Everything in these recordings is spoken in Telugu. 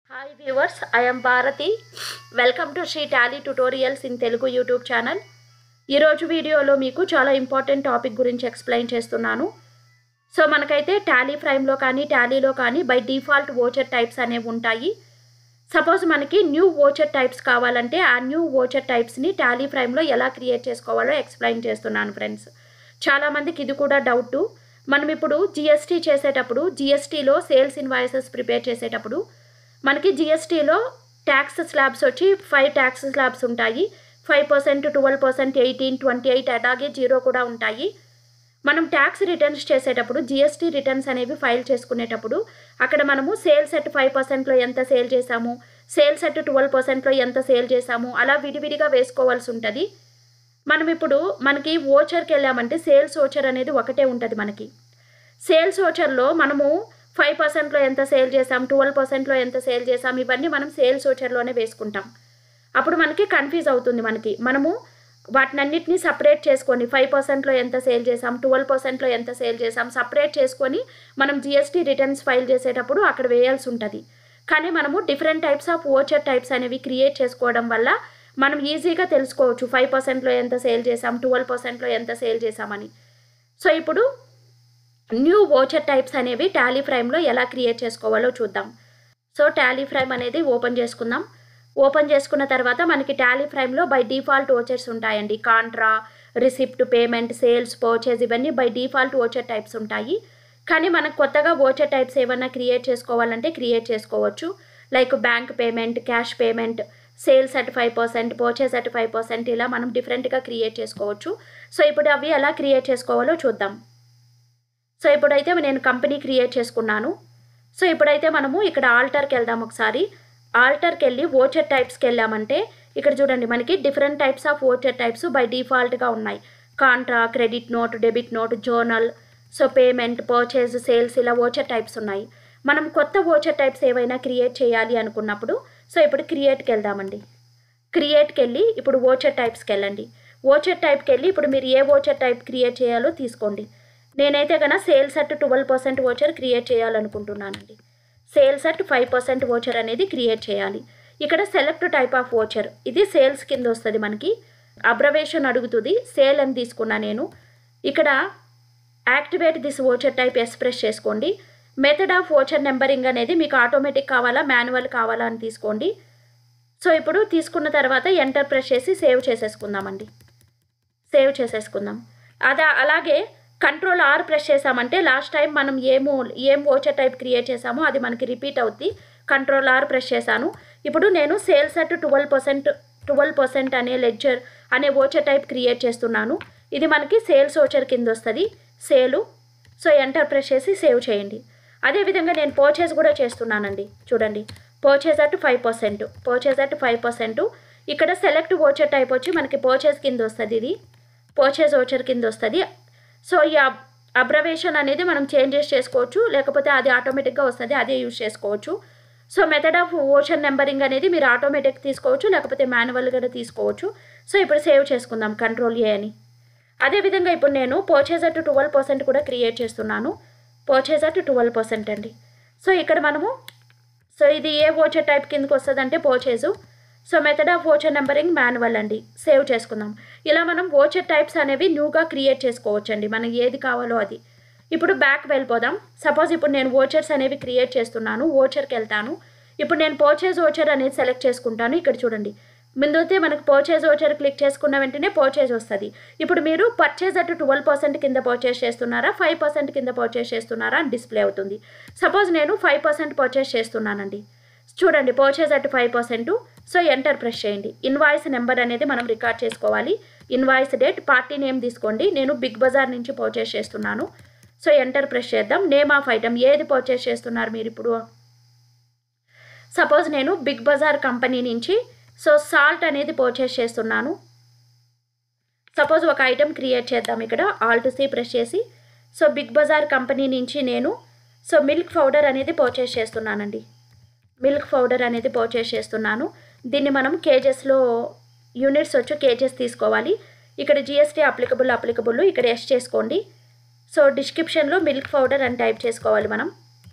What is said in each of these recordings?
hi viewers I'm Bharathi welcome to Sri Tally tutorials in Telugu YouTube channel ఈరోజు వీడియోలో మీకు చాలా ఇంపార్టెంట్ టాపిక్ గురించి ఎక్స్ప్లెయిన్ చేస్తున్నాను సో మనకైతే టాలీ ఫ్రైమ్లో కానీ టాలీలో కానీ బై డిఫాల్ట్ వోచర్ టైప్స్ అనేవి ఉంటాయి సపోజ్ మనకి న్యూ వోచర్ టైప్స్ కావాలంటే ఆ న్యూ వోచర్ టైప్స్ని టాలీ ఫ్రైమ్లో ఎలా క్రియేట్ చేసుకోవాలో ఎక్స్ప్లెయిన్ చేస్తున్నాను ఫ్రెండ్స్ చాలామందికి ఇది కూడా డౌట్ మనం ఇప్పుడు జిఎస్టీ చేసేటప్పుడు జిఎస్టీలో సేల్స్ ఇన్వాయిసెస్ ప్రిపేర్ చేసేటప్పుడు మనకి జిఎస్టీలో ట్యాక్స్ స్లాబ్స్ వచ్చి ఫైవ్ ట్యాక్స్ స్లాబ్స్ ఉంటాయి five percent twelve percent eighteen twenty eight అలాగే జీరో కూడా ఉంటాయి మనం ట్యాక్స్ రిటర్న్స్ చేసేటప్పుడు జిఎస్టీ రిటర్న్స్ అనేవి ఫైల్ చేసుకునేటప్పుడు అక్కడ మనము సేల్స్ అట్ ఫైవ్ పర్సెంట్లో ఎంత సేల్ చేసాము సేల్స్ అట్ ట్వెల్వ్ పర్సెంట్లో ఎంత సేల్ చేసాము అలా విడివిడిగా వేసుకోవాల్సి ఉంటుంది మనం ఇప్పుడు మనకి ఓచర్కి వెళ్ళామంటే సేల్స్ ఓచర్ అనేది ఒకటే ఉంటుంది మనకి సేల్స్ ఓచర్లో మనము ఫైవ్ పర్సెంట్లో ఎంత సేల్ చేసాం ట్వెల్వ్ పర్సెంట్లో ఎంత సేల్ చేసాం ఇవన్నీ మనం సేల్స్ ఓచర్లోనే వేసుకుంటాం అప్పుడు మనకి కన్ఫ్యూజ్ అవుతుంది మనకి మనము వాటినన్నిటిని సపరేట్ చేసుకొని ఫైవ్ పర్సెంట్లో ఎంత సేల్ చేసాం ట్వెల్వ్ పర్సెంట్లో ఎంత సేల్ చేసాం సపరేట్ చేసుకొని మనం జిఎస్టీ రిటర్న్స్ ఫైల్ చేసేటప్పుడు అక్కడ వేయాల్సి ఉంటుంది కానీ మనము different types of voucher types అనేవి క్రియేట్ చేసుకోవడం వల్ల మనం ఈజీగా తెలుసుకోవచ్చు ఫైవ్ పర్సెంట్లో ఎంత సేల్ చేసాం ట్వెల్వ్ పర్సెంట్లో ఎంత సేల్ చేసామని సో ఇప్పుడు న్యూ ఓచర్ టైప్స్ అనేవి టాలీ ఫ్రైమ్లో ఎలా క్రియేట్ చేసుకోవాలో చూద్దాం సో టాలీ ఫ్రైమ్ అనేది ఓపెన్ చేసుకుందాం ఓపెన్ చేసుకున్న తర్వాత మనకి టాలీ ఫ్రైమ్లో బై డిఫాల్ట్ ఓచర్స్ ఉంటాయండి contra receipt payment sales purchase ఇవన్నీ బై డిఫాల్ట్ ఓచర్ టైప్స్ ఉంటాయి కానీ మనకు కొత్తగా ఓచర్ టైప్స్ ఏమన్నా క్రియేట్ చేసుకోవాలంటే క్రియేట్ చేసుకోవచ్చు like bank payment cash payment sales at five percent purchase at five percent ఇలా మనం డిఫరెంట్గా క్రియేట్ చేసుకోవచ్చు సో ఇప్పుడు అవి ఎలా క్రియేట్ చేసుకోవాలో చూద్దాం సో ఇప్పుడైతే నేను కంపెనీ క్రియేట్ చేసుకున్నాను సో ఇప్పుడైతే మనము ఇక్కడ ఆల్టర్కి వెళ్దాం ఒకసారి ఆల్టర్కి వెళ్ళి ఓచర్ టైప్స్కి వెళ్ళామంటే ఇక్కడ చూడండి మనకి different types of voucher types by డిఫాల్ట్గా ఉన్నాయి contra credit note debit note journal so payment purchase sales ఇలా ఓచర్ టైప్స్ ఉన్నాయి మనం కొత్త ఓచర్ టైప్స్ ఏవైనా క్రియేట్ చేయాలి అనుకున్నప్పుడు సో ఇప్పుడు క్రియేట్కి వెళ్దామండి క్రియేట్కి వెళ్ళి ఇప్పుడు ఓచర్ టైప్స్కి వెళ్ళండి ఓచర్ టైప్కి వెళ్ళి ఇప్పుడు మీరు ఏ ఓచర్ టైప్ క్రియేట్ చేయాలో తీసుకోండి నేనైతే కనుక sales at twelve percent voucher create చేయాలనుకుంటున్నానండి sales at five percent voucher అనేది క్రియేట్ చేయాలి ఇక్కడ సెలెక్ట్ టైప్ ఆఫ్ ఓచర్ ఇది సేల్స్ కింద వస్తుంది మనకి అబ్రవేషన్ అడుగుతుంది సేల్ అని తీసుకున్నా నేను ఇక్కడ activate this voucher type express చేసుకోండి మెథడ్ ఆఫ్ ఓచర్ నెంబరింగ్ అనేది మీకు ఆటోమేటిక్ కావాలా మాన్యువల్ కావాలా అని తీసుకోండి సో ఇప్పుడు తీసుకున్న తర్వాత ఎంటర్ ప్రెస్ చేసి సేవ్ చేసేసుకుందామండి సేవ్ చేసేసుకుందాం అదా అలాగే కంట్రోల్ ఆర్ ప్రెస్ చేసామంటే లాస్ట్ టైం మనం ఏమో ఏం ఓచర్ టైప్ క్రియేట్ చేసామో అది మనకి రిపీట్ అవుద్ది కంట్రోల్ ఆర్ ప్రెస్ చేశాను ఇప్పుడు నేను sales at twelve percent twelve percent అనే లెడ్జర్ అనే ఓచర్ టైప్ క్రియేట్ చేస్తున్నాను ఇది మనకి సేల్స్ ఓచర్ కింద వస్తుంది సేలు సో ఎంటర్ ప్రెస్ చేసి సేవ్ చేయండి అదేవిధంగా నేను పర్చేజ్ కూడా చేస్తున్నానండి చూడండి purchase at five percent purchase at five percent ఇక్కడ సెలెక్ట్ ఓచర్ టైప్ వచ్చి మనకి పర్చేజ్ కింద వస్తుంది ఇది పర్చేజ్ ఓచర్ కింద వస్తుంది సో ఈ అబ్రవేషన్ అనేది మనం చేంజెస్ చేసుకోవచ్చు లేకపోతే అది ఆటోమేటిక్గా వస్తుంది అదే యూజ్ చేసుకోవచ్చు so method of voucher numbering అనేది మీరు ఆటోమేటిక్ తీసుకోవచ్చు లేకపోతే మాన్యువల్గా తీసుకోవచ్చు సో ఇప్పుడు సేవ్ చేసుకుందాం కంట్రోల్ ఏ అని అదేవిధంగా ఇప్పుడు నేను పర్చేజ్ అట్ ట్వెల్వ్ పర్సెంట్ కూడా క్రియేట్ చేస్తున్నాను పర్చేజ్ అట్ ట్వెల్వ్ పర్సెంట్ అండి సో ఇక్కడ మనము సో ఇది ఏ ఓచర్ టైప్ కిందకి వస్తుంది అంటే purchase so method of voucher numbering manual అండి సేవ్ చేసుకుందాం ఇలా మనం ఓచర్ టైప్స్ అనేవి న్యూగా క్రియేట్ చేసుకోవచ్చు అండి మనకి ఏది కావాలో అది ఇప్పుడు బ్యాక్ వెళ్ళిపోదాం సపోజ్ ఇప్పుడు నేను ఓచర్స్ అనేవి క్రియేట్ చేస్తున్నాను ఓచర్కి వెళ్తాను ఇప్పుడు నేను పర్చేజ్ ఓచర్ అనేది సెలెక్ట్ చేసుకుంటాను ఇక్కడ చూడండి ముందైతే మనకు పర్చేజ్ ఓచర్ క్లిక్ చేసుకున్న వెంటనే పర్చేజ్ వస్తుంది ఇప్పుడు మీరు పర్చేజ్ అటు ట్వెల్వ్ పర్సెంట్ కింద పర్చేస్ చేస్తున్నారా ఫైవ్ పర్సెంట్ కింద పర్చేస్ చేస్తున్నారా అని డిస్ప్లే అవుతుంది సపోజ్ నేను ఫైవ్ పర్సెంట్ పర్చేస్ చేస్తున్నానండి చూడండి purchase at five percent so enter press చేయండి ఇన్వాయిస్ నెంబర్ అనేది మనం రికార్డ్ చేసుకోవాలి ఇన్వాయిస్ డేట్ పార్టీ నేమ్ తీసుకోండి నేను బిగ్ బజార్ నుంచి పర్చేస్ చేస్తున్నాను సో ఎంటర్ ప్రెస్ చేద్దాం నేమ్ ఆఫ్ ఐటమ్ ఏది పర్చేస్ చేస్తున్నారు మీరు ఇప్పుడు సపోజ్ నేను బిగ్ బజార్ కంపెనీ నుంచి సో సాల్ట్ అనేది పర్చేస్ చేస్తున్నాను సపోజ్ ఒక ఐటెం క్రియేట్ చేద్దాం ఇక్కడ ఆల్ టు సి ప్రెస్ చేసి సో బిగ్ బజార్ కంపెనీ నుంచి నేను సో మిల్క్ పౌడర్ అనేది పర్చేస్ చేస్తున్నానండి మిల్క్ పౌడర్ అనేది పర్చేస్ చేస్తున్నాను దీన్ని మనం కేజెస్లో యూనిట్స్ వచ్చి కేజెస్ తీసుకోవాలి ఇక్కడ జిఎస్టీ అప్లికబుల్ అప్లికబుల్ ఇక్కడ ఎస్ చేసుకోండి సో డిస్క్రిప్షన్లో మిల్క్ పౌడర్ అని టైప్ చేసుకోవాలి మనం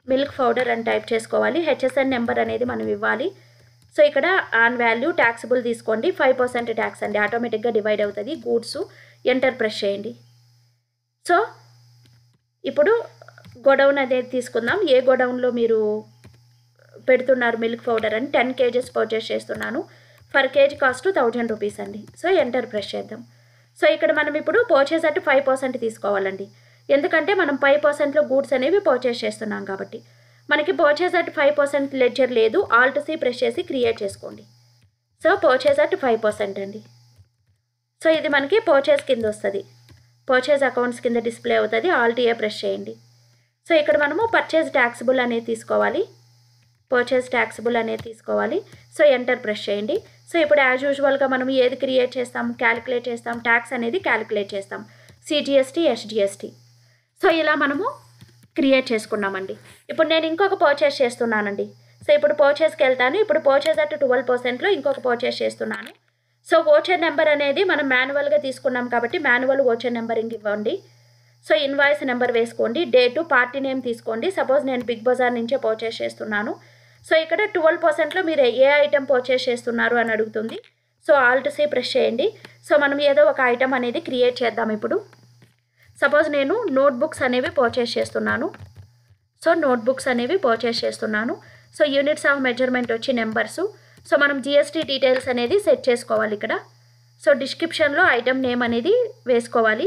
మిల్క్ పౌడర్ అని టైప్ చేసుకోవాలి హెచ్ఎస్ఎన్ నెంబర్ అనేది మనం ఇవ్వాలి సో ఇక్కడ ఆన్ వాల్యూ ట్యాక్సిబుల్ తీసుకోండి ఫైవ్ పర్సెంట్ ట్యాక్స్ అండి ఆటోమేటిక్గా డివైడ్ అవుతుంది గూడ్స్ ఎంటర్ ప్రెస్ చేయండి సో ఇప్పుడు గొడౌన్ అనేది తీసుకుందాం ఏ గొడౌన్లో మీరు పెడుతున్నారు మిల్క్ పౌడర్ అని టెన్ కేజెస్ పర్చేస్ చేస్తున్నాను for kg cost thousand rupees అండి సో ఎంటర్ ప్రెస్ చేద్దాం సో ఇక్కడ మనం ఇప్పుడు పర్చేస్ అటు ఫైవ్ పర్సెంట్ తీసుకోవాలండి ఎందుకంటే మనం ఫైవ్ పర్సెంట్లో గూడ్స్ అనేవి పర్చేస్ చేస్తున్నాం కాబట్టి మనకి purchase at five percent ledger లేదు ఆల్ట్ సి ప్రెస్ చేసి క్రియేట్ చేసుకోండి so purchase at five percent అండి సో ఇది మనకి పర్చేస్ కింద వస్తుంది పర్చేస్ అకౌంట్స్ కింద డిస్ప్లే అవుతుంది ఆల్ట్ ఏ ప్రెస్ చేయండి సో ఇక్కడ మనము పర్చేస్ ట్యాక్సిబుల్ అనేది తీసుకోవాలి పర్చేస్ ట్యాక్సిబుల్ అనేది తీసుకోవాలి సో ఎంటర్ ప్రెస్ చేయండి సో ఇప్పుడు యాజ్ యూజువల్గా మనం ఏది క్రియేట్ చేస్తాం క్యాలిక్యులేట్ చేస్తాం ట్యాక్స్ అనేది క్యాలిక్యులేట్ చేస్తాం సిజిఎస్టీ ఎస్జిఎస్టీ సో ఇలా మనము క్రియేట్ చేసుకున్నామండి ఇప్పుడు నేను ఇంకొక పర్చేస్ చేస్తున్నానండి సో ఇప్పుడు పర్చేస్కి వెళ్తాను ఇప్పుడు పర్చేస్ అట్ ట్వెల్వ్ పర్సెంట్లో ఇంకొక పర్చేస్ చేస్తున్నాను సో ఓచర్ నెంబర్ అనేది మనం మాన్యువల్గా తీసుకున్నాం కాబట్టి మాన్యువల్ ఓచర్ నెంబరింగ్ ఇవ్వండి సో ఇన్వాయిస్ నెంబర్ వేసుకోండి డేటు పార్టీ నేమ్ తీసుకోండి సపోజ్ నేను బిగ్ బజార్ నుంచే పర్చేస్ చేస్తున్నాను సో ఇక్కడ ట్వెల్వ్ పర్సెంట్లో మీరు ఏ ఐటెం పర్చేస్ చేస్తున్నారు అని అడుగుతుంది సో ఆల్ట్ సి ప్రెస్ చేయండి సో మనం ఏదో ఒక ఐటెం అనేది క్రియేట్ చేద్దాం ఇప్పుడు సపోజ్ నేను నోట్బుక్స్ అనేవి పర్చేస్ చేస్తున్నాను సో నోట్బుక్స్ అనేవి పర్చేస్ చేస్తున్నాను సో యూనిట్స్ ఆఫ్ మెజర్మెంట్ వచ్చి నెంబర్సు సో మనం జిఎస్టీ డీటెయిల్స్ అనేది సెట్ చేసుకోవాలి ఇక్కడ సో డిస్క్రిప్షన్లో ఐటమ్ నేమ్ అనేది వేసుకోవాలి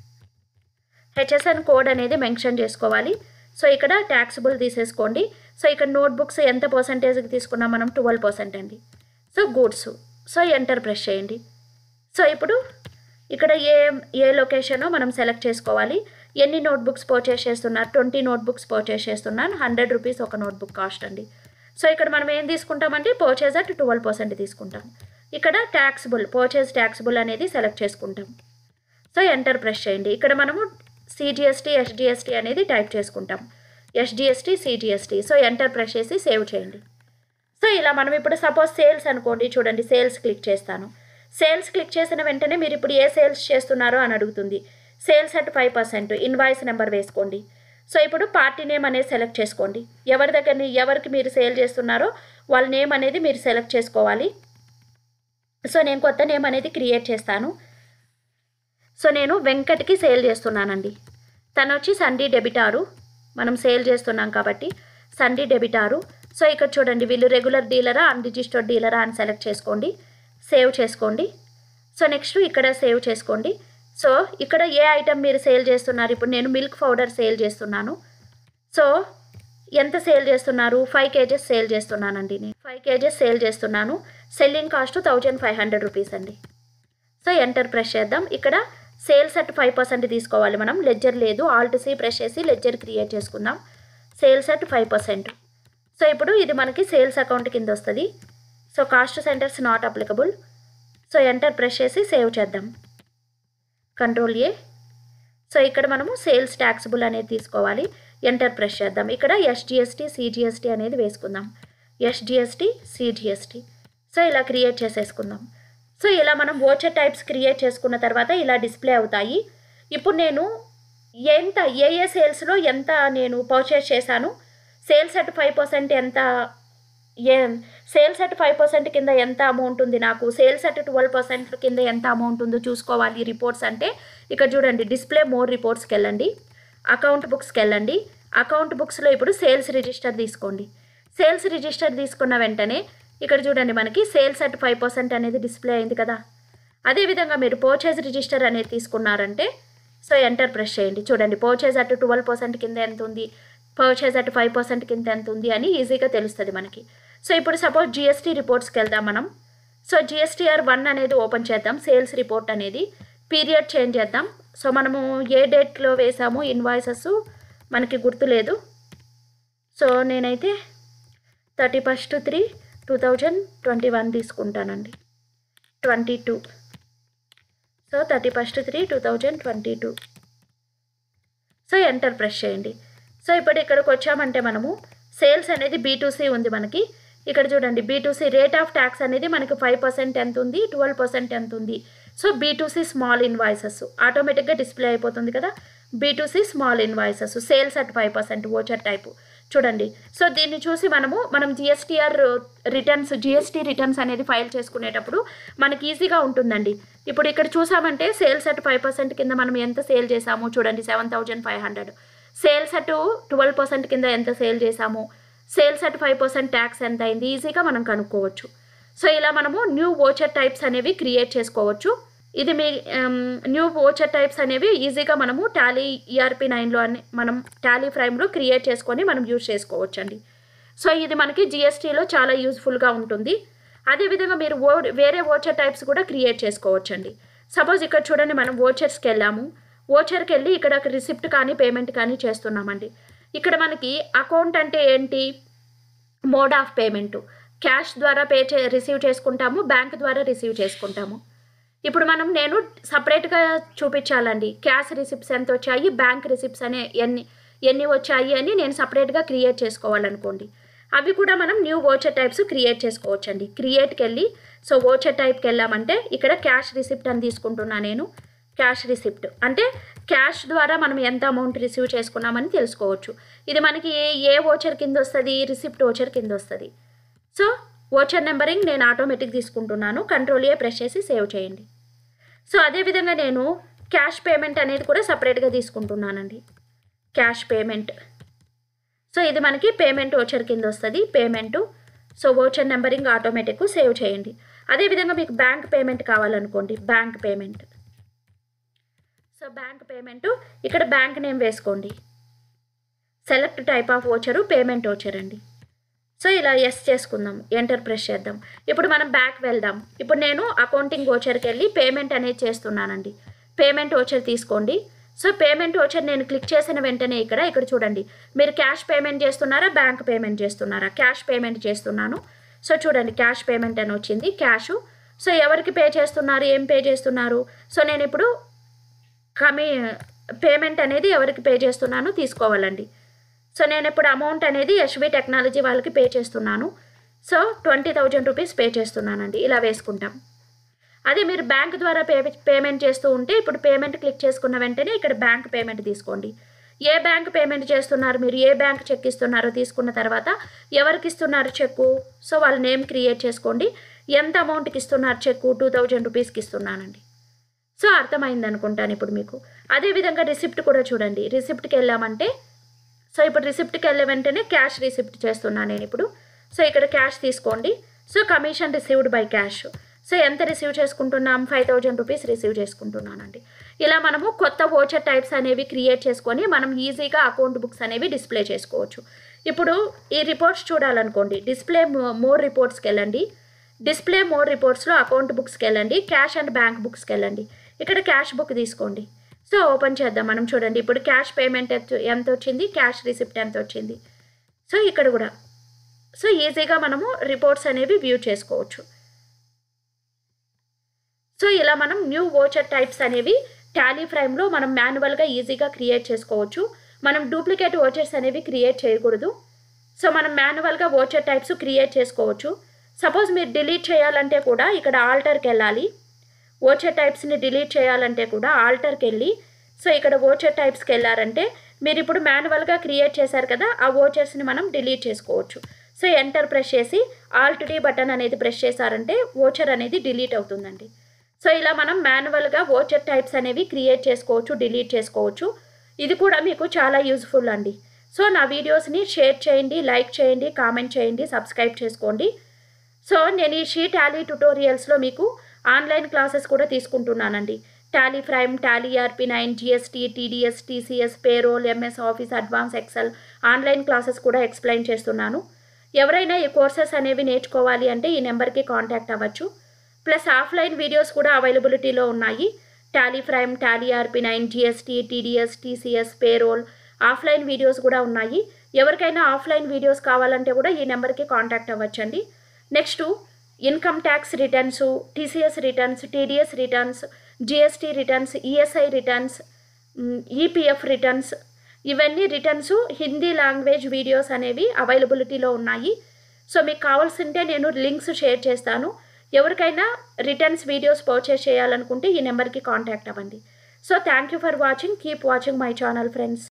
హెచ్ఎస్ఎన్ కోడ్ అనేది మెన్షన్ చేసుకోవాలి సో ఇక్కడ ట్యాక్సిబుల్ తీసేసుకోండి సో ఇక్కడ నోట్బుక్స్ ఎంత పర్సంటేజ్కి తీసుకున్నాం మనం ట్వెల్వ్ పర్సెంట్ అండి so goods so enter press చేయండి సో ఇప్పుడు ఇక్కడ ఏ ఏ లొకేషనో మనం సెలెక్ట్ చేసుకోవాలి ఎన్ని నోట్బుక్స్ పర్చేస్ చేస్తున్నారు ట్వంటీ నోట్బుక్స్ పర్చేస్ చేస్తున్నాను హండ్రెడ్ రూపీస్ ఒక నోట్బుక్ కాస్ట్ అండి సో ఇక్కడ మనం ఏం తీసుకుంటామంటే పర్చేస్ అట్ ట్వెల్వ్ పర్సెంట్ తీసుకుంటాం ఇక్కడ ట్యాక్సిబుల్ పర్చేస్ ట్యాక్సిబుల్ అనేది సెలెక్ట్ చేసుకుంటాం సో ఎంటర్ ప్రెస్ చేయండి ఇక్కడ మనము సిజిఎస్టీ ఎస్జిఎస్టీ అనేది టైప్ చేసుకుంటాం SGST CGST so enter press చేసి సేవ్ చేయండి సో ఇలా మనం ఇప్పుడు సపోజ్ సేల్స్ అనుకోండి చూడండి సేల్స్ క్లిక్ చేస్తాను సేల్స్ క్లిక్ చేసిన వెంటనే మీరు ఇప్పుడు ఏ సేల్స్ చేస్తున్నారో అని అడుగుతుంది sales at five percent invoice number వేసుకోండి సో ఇప్పుడు పార్టీ నేమ్ అనేది సెలెక్ట్ చేసుకోండి ఎవరి దగ్గర ఎవరికి మీరు సేల్ చేస్తున్నారో వాళ్ళ నేమ్ అనేది మీరు సెలెక్ట్ చేసుకోవాలి సో నేను కొత్త నేమ్ అనేది క్రియేట్ చేస్తాను సో నేను వెంకట్కి సేల్ చేస్తున్నానండి తను వచ్చి సండీ డెబిటారు మనం సేల్ చేస్తున్నాం కాబట్టి సండీ డెబిటారు సో ఇక్కడ చూడండి వీళ్ళు రెగ్యులర్ డీలరా అన్రిజిస్టర్డ్ డీలరా అని సెలెక్ట్ చేసుకోండి సేవ్ చేసుకోండి సో నెక్స్ట్ ఇక్కడ సేవ్ చేసుకోండి సో ఇక్కడ ఏ ఐటెం మీరు సేల్ చేస్తున్నారు ఇప్పుడు నేను మిల్క్ పౌడర్ సేల్ చేస్తున్నాను సో ఎంత సేల్ చేస్తున్నారు ఫైవ్ కేజెస్ సేల్ చేస్తున్నానండి నేను ఫైవ్ కేజెస్ సేల్ చేస్తున్నాను selling cost thousand five hundred rupees అండి సో ఎంటర్ ప్రెస్ చేద్దాం ఇక్కడ సేల్స్ అట్ ఫైవ్ పర్సెంట్ తీసుకోవాలి మనం లెడ్జర్ లేదు ఆల్ట్ సి ప్రెస్ చేసి లెడ్జర్ క్రియేట్ చేసుకుందాం sales at five percent so ఇప్పుడు ఇది మనకి సేల్స్ అకౌంట్ కింద వస్తుంది so cost centers not applicable so enter press చేసి సేవ్ చేద్దాం కంట్రోల్ ఏ సో ఇక్కడ మనము సేల్స్ ట్యాక్సిబుల్ అనేది తీసుకోవాలి ఎంటర్ ప్రెస్ చేద్దాం ఇక్కడ ఎస్జిఎస్టీ సిజిఎస్టీ అనేది వేసుకుందాం ఎస్జిఎస్టీ సిజిఎస్టీ సో ఇలా క్రియేట్ చేసేసుకుందాం సో ఇలా మనం ఓచర్ టైప్స్ క్రియేట్ చేసుకున్న తర్వాత ఇలా డిస్ప్లే అవుతాయి ఇప్పుడు నేను ఎంత ఏ ఏ సేల్స్లో ఎంత నేను పర్చేస్ చేశాను సేల్స్ అట్ ఫైవ్ పర్సెంట్ ఎంత ఏ సేల్స్ అట్ ఫైవ్ పర్సెంట్ కింద ఎంత అమౌంట్ ఉంది నాకు సేల్స్ అట్ ట్వెల్వ్ పర్సెంట్ కింద ఎంత అమౌంట్ ఉందో చూసుకోవాలి రిపోర్ట్స్ అంటే ఇక్కడ చూడండి డిస్ప్లే మోర్ రిపోర్ట్స్కి వెళ్ళండి అకౌంట్ బుక్స్కి వెళ్ళండి అకౌంట్ బుక్స్లో ఇప్పుడు సేల్స్ రిజిస్టర్ తీసుకోండి సేల్స్ రిజిస్టర్ తీసుకున్న వెంటనే ఇక్కడ చూడండి మనకి సేల్స్ అట్ ఫైవ్ పర్సెంట్ అనేది డిస్ప్లే అయింది కదా అదేవిధంగా మీరు పర్చేజ్ రిజిస్టర్ అనేది తీసుకున్నారంటే సో ఎంటర్ ప్రెస్ చేయండి చూడండి పర్చేజ్ అట్ ట్వెల్వ్ పర్సెంట్ కింద ఎంత ఉంది పర్చేజ్ అట్ ఫైవ్ పర్సెంట్ కింద ఎంత ఉంది అని ఈజీగా తెలుస్తుంది మనకి సో ఇప్పుడు సపోజ్ జిఎస్టీ రిపోర్ట్స్కి వెళ్దాం మనం సో జిఎస్టీఆర్ వన్ అనేది ఓపెన్ చేద్దాం సేల్స్ రిపోర్ట్ అనేది పీరియడ్ చేంజ్ చేద్దాం సో మనము ఏ డేట్లో వేసామో ఇన్వాయిసెస్ మనకి గుర్తులేదు సో నేనైతే thirty first three two thousand twenty one తీసుకుంటానండి twenty two so thirty first three two thousand twenty two so enter press చేయండి సో ఇప్పుడు ఇక్కడికి వచ్చామంటే మనము సేల్స్ అనేది బీటూసీ ఉంది మనకి ఇక్కడ చూడండి బీటూసీ రేట్ ఆఫ్ ట్యాక్స్ అనేది మనకి ఫైవ్ పర్సెంట్ ఎంత ఉంది ట్వెల్వ్ పర్సెంట్ ఎంత ఉంది సో బీటూసీ స్మాల్ ఇన్వాయిసెస్ ఆటోమేటిక్గా డిస్ప్లే అయిపోతుంది కదా B2C small invoices sales at five percent voucher type చూడండి సో దీన్ని చూసి మనము మనం జిఎస్టీఆర్ రిటర్న్స్ జిఎస్టీ రిటర్న్స్ అనేది ఫైల్ చేసుకునేటప్పుడు మనకి ఈజీగా ఉంటుందండి ఇప్పుడు ఇక్కడ చూసామంటే సేల్స్ అట్ ఫైవ్ పర్సెంట్ కింద మనం ఎంత సేల్ చేసాము చూడండి seven thousand five hundred sales at twelve percent కింద ఎంత సేల్ చేసాము sales at five percent tax ఎంత అయింది ఈజీగా మనం కనుక్కోవచ్చు సో ఇలా మనము న్యూ వోచర్ టైప్స్ అనేవి క్రియేట్ చేసుకోవచ్చు ఇది మీ న్యూ వోచర్ టైప్స్ అనేవి ఈజీగా మనము టాలీ ఈఆర్పి నైన్లో అని మనం టాలీ ఫ్రైమ్లో క్రియేట్ చేసుకొని మనం యూజ్ చేసుకోవచ్చు అండి సో ఇది మనకి జిఎస్టీలో చాలా యూస్ఫుల్గా ఉంటుంది అదేవిధంగా మీరు ఓ వేరే ఓచర్ టైప్స్ కూడా క్రియేట్ చేసుకోవచ్చండి సపోజ్ ఇక్కడ చూడండి మనం ఓచర్స్కి వెళ్ళాము ఓచర్కి వెళ్ళి ఇక్కడ రిసిప్ట్ కానీ పేమెంట్ కానీ చేస్తున్నామండి ఇక్కడ మనకి అకౌంట్ అంటే ఏంటి మోడ్ ఆఫ్ పేమెంట్ క్యాష్ ద్వారా పే చే రిసీవ్ చేసుకుంటాము బ్యాంక్ ద్వారా రిసీవ్ చేసుకుంటాము ఇప్పుడు మనం నేను సపరేట్గా చూపించాలండి క్యాష్ రిసిప్ట్స్ ఎంత వచ్చాయి బ్యాంక్ రిసిప్ట్స్ అనే ఎన్ని ఎన్ని వచ్చాయి అని నేను సపరేట్గా క్రియేట్ చేసుకోవాలనుకోండి అవి కూడా మనం న్యూ ఓచర్ టైప్స్ క్రియేట్ చేసుకోవచ్చండి క్రియేట్కి వెళ్ళి సో ఓచర్ టైప్కి వెళ్ళామంటే ఇక్కడ క్యాష్ రిసిప్ట్ అని తీసుకుంటున్నా నేను క్యాష్ రిసిప్ట్ అంటే క్యాష్ ద్వారా మనం ఎంత అమౌంట్ రిసీవ్ చేసుకున్నామని తెలుసుకోవచ్చు ఇది మనకి ఏ ఏ ఓచర్ కింద వస్తుంది రిసిప్ట్ ఓచర్ కింద వస్తుంది సో ఓచర్ నెంబరింగ్ నేను ఆటోమేటిక్ తీసుకుంటున్నాను కంట్రోల్ ఏ ప్రెస్ చేసి సేవ్ చేయండి సో అదేవిధంగా నేను క్యాష్ పేమెంట్ అనేది కూడా సపరేట్గా తీసుకుంటున్నానండి క్యాష్ పేమెంట్ సో ఇది మనకి పేమెంట్ ఓచర్ కింద వస్తుంది payment so voucher numbering automatic save చేయండి అదేవిధంగా మీకు బ్యాంక్ పేమెంట్ కావాలనుకోండి bank payment so bank payment ఇక్కడ బ్యాంక్ నేమ్ వేసుకోండి select type of voucher payment voucher అండి సో ఇలా ఎస్ చేసుకుందాం ఎంటర్ ప్రెస్ చేద్దాం ఇప్పుడు మనం బ్యాక్ వెళ్దాం ఇప్పుడు నేను అకౌంటింగ్ ఓచర్కి వెళ్ళి పేమెంట్ అనేది చేస్తున్నానండి పేమెంట్ ఓచర్ తీసుకోండి సో పేమెంట్ ఓచర్ నేను క్లిక్ చేసిన వెంటనే ఇక్కడ ఇక్కడ చూడండి మీరు క్యాష్ పేమెంట్ చేస్తున్నారా బ్యాంక్ పేమెంట్ చేస్తున్నారా క్యాష్ పేమెంట్ చేస్తున్నాను సో చూడండి క్యాష్ పేమెంట్ అని వచ్చింది క్యాష్ సో ఎవరికి పే చేస్తున్నారు ఏం పే చేస్తున్నారు సో నేను ఇప్పుడు కమి పేమెంట్ అనేది ఎవరికి పే చేస్తున్నానో తీసుకోవాలండి సో నేను ఇప్పుడు అమౌంట్ అనేది యశ్వి టెక్నాలజీ వాళ్ళకి పే చేస్తున్నాను so twenty thousand rupees pay చేస్తున్నానండి ఇలా వేసుకుంటాం అదే మీరు బ్యాంక్ ద్వారా పే పేమెంట్ చేస్తూ ఉంటే ఇప్పుడు పేమెంట్ క్లిక్ చేసుకున్న వెంటనే ఇక్కడ బ్యాంక్ పేమెంట్ తీసుకోండి ఏ బ్యాంక్ పేమెంట్ చేస్తున్నారు మీరు ఏ బ్యాంక్ చెక్ ఇస్తున్నారో తీసుకున్న తర్వాత ఎవరికి ఇస్తున్నారు చెక్కు సో వాళ్ళ నేమ్ క్రియేట్ చేసుకోండి ఎంత అమౌంట్కి ఇస్తున్నారు చెక్కు టూ థౌజండ్ రూపీస్కి ఇస్తున్నానండి సో అర్థమైంది అనుకుంటాను ఇప్పుడు మీకు అదేవిధంగా రిసిప్ట్ కూడా చూడండి రిసిప్ట్కి వెళ్ళామంటే సో ఇప్పుడు రిసిప్ట్కి వెళ్ళే వెంటనే క్యాష్ రిసిప్ట్ చేస్తున్నాను నేను ఇప్పుడు సో ఇక్కడ క్యాష్ తీసుకోండి so commission received by cash so ఎంత రిసీవ్ చేసుకుంటున్నాం ఫైవ్ థౌజండ్ రూపీస్ రిసీవ్ చేసుకుంటున్నానండి ఇలా మనము కొత్త ఓచర్ టైప్స్ అనేవి క్రియేట్ చేసుకొని మనం ఈజీగా అకౌంట్ బుక్స్ అనేవి డిస్ప్లే చేసుకోవచ్చు ఇప్పుడు ఈ రిపోర్ట్స్ చూడాలనుకోండి డిస్ప్లే మోర్ రిపోర్ట్స్కి వెళ్ళండి డిస్ప్లే మోర్ రిపోర్ట్స్లో అకౌంట్ బుక్స్కి వెళ్ళండి క్యాష్ అండ్ బ్యాంక్ బుక్స్కి వెళ్ళండి ఇక్కడ క్యాష్ బుక్ తీసుకోండి సో ఓపెన్ చేద్దాం మనం చూడండి ఇప్పుడు క్యాష్ పేమెంట్ ఎంత వచ్చింది క్యాష్ రిసిప్ట్ ఎంత వచ్చింది సో ఇక్కడ కూడా సో ఈజీగా మనము రిపోర్ట్స్ అనేవి వ్యూ చేసుకోవచ్చు సో ఇలా మనం న్యూ ఓచర్ టైప్స్ అనేవి టాలీ ఫ్రైమ్లో మనం మాన్యువల్గా ఈజీగా క్రియేట్ చేసుకోవచ్చు మనం డూప్లికేట్ ఓచర్స్ అనేవి క్రియేట్ చేయకూడదు సో మనం మాన్యువల్గా ఓచర్ టైప్స్ క్రియేట్ చేసుకోవచ్చు సపోజ్ మీరు డిలీట్ చేయాలంటే కూడా ఇక్కడ ఆల్టర్కి వెళ్ళాలి ఓచర్ టైప్స్ని డిలీట్ చేయాలంటే కూడా ఆల్టర్కి వెళ్ళి సో ఇక్కడ ఓచర్ టైప్స్కి వెళ్ళారంటే మీరు ఇప్పుడు మాన్యువల్గా క్రియేట్ చేశారు కదా ఆ ఓచర్స్ని మనం డిలీట్ చేసుకోవచ్చు సో ఎంటర్ ప్రెస్ చేసి ఆల్ట్ డి బటన్ అనేది ప్రెస్ చేశారంటే ఓచర్ అనేది డిలీట్ అవుతుందండి సో ఇలా మనం మాన్యువల్గా ఓచర్ టైప్స్ అనేవి క్రియేట్ చేసుకోవచ్చు డిలీట్ చేసుకోవచ్చు ఇది కూడా మీకు చాలా యూజ్ఫుల్ అండి సో నా వీడియోస్ని షేర్ చేయండి లైక్ చేయండి కామెంట్ చేయండి సబ్స్క్రైబ్ చేసుకోండి సో నేను ఈ షీ టాలీ ట్యుటోరియల్స్లో మీకు ఆన్లైన్ క్లాసెస్ కూడా తీసుకుంటున్నానండి Tally Prime Tally ERP nine GST TDS TCS payroll MS Office advance Excel online classes కూడా ఎక్స్ప్లెయిన్ చేస్తున్నాను ఎవరైనా ఈ కోర్సెస్ అనేవి నేర్చుకోవాలి అంటే ఈ నెంబర్కి కాంటాక్ట్ అవ్వచ్చు ప్లస్ ఆఫ్లైన్ వీడియోస్ కూడా అవైలబిలిటీలో ఉన్నాయి Tally Prime Tally ERP nine GST TDS TCS payroll offline videos కూడా ఉన్నాయి ఎవరికైనా ఆఫ్లైన్ వీడియోస్ కావాలంటే కూడా ఈ నెంబర్కి కాంటాక్ట్ అవ్వచ్చండి next income tax returns TCS returns TDS returns GST returns ESI returns EPF returns ఇవన్నీ రిటర్న్స్ హిందీ లాంగ్వేజ్ వీడియోస్ అనేవి అవైలబిలిటీలో ఉన్నాయి సో మీకు కావాల్సింటే నేను లింక్స్ షేర్ చేస్తాను ఎవరికైనా రిటర్న్స్ వీడియోస్ పర్చేస్ చేయాలనుకుంటే ఈ నెంబర్కి కాంటాక్ట్ అవ్వండి so thank you for watching keep watching my channel friends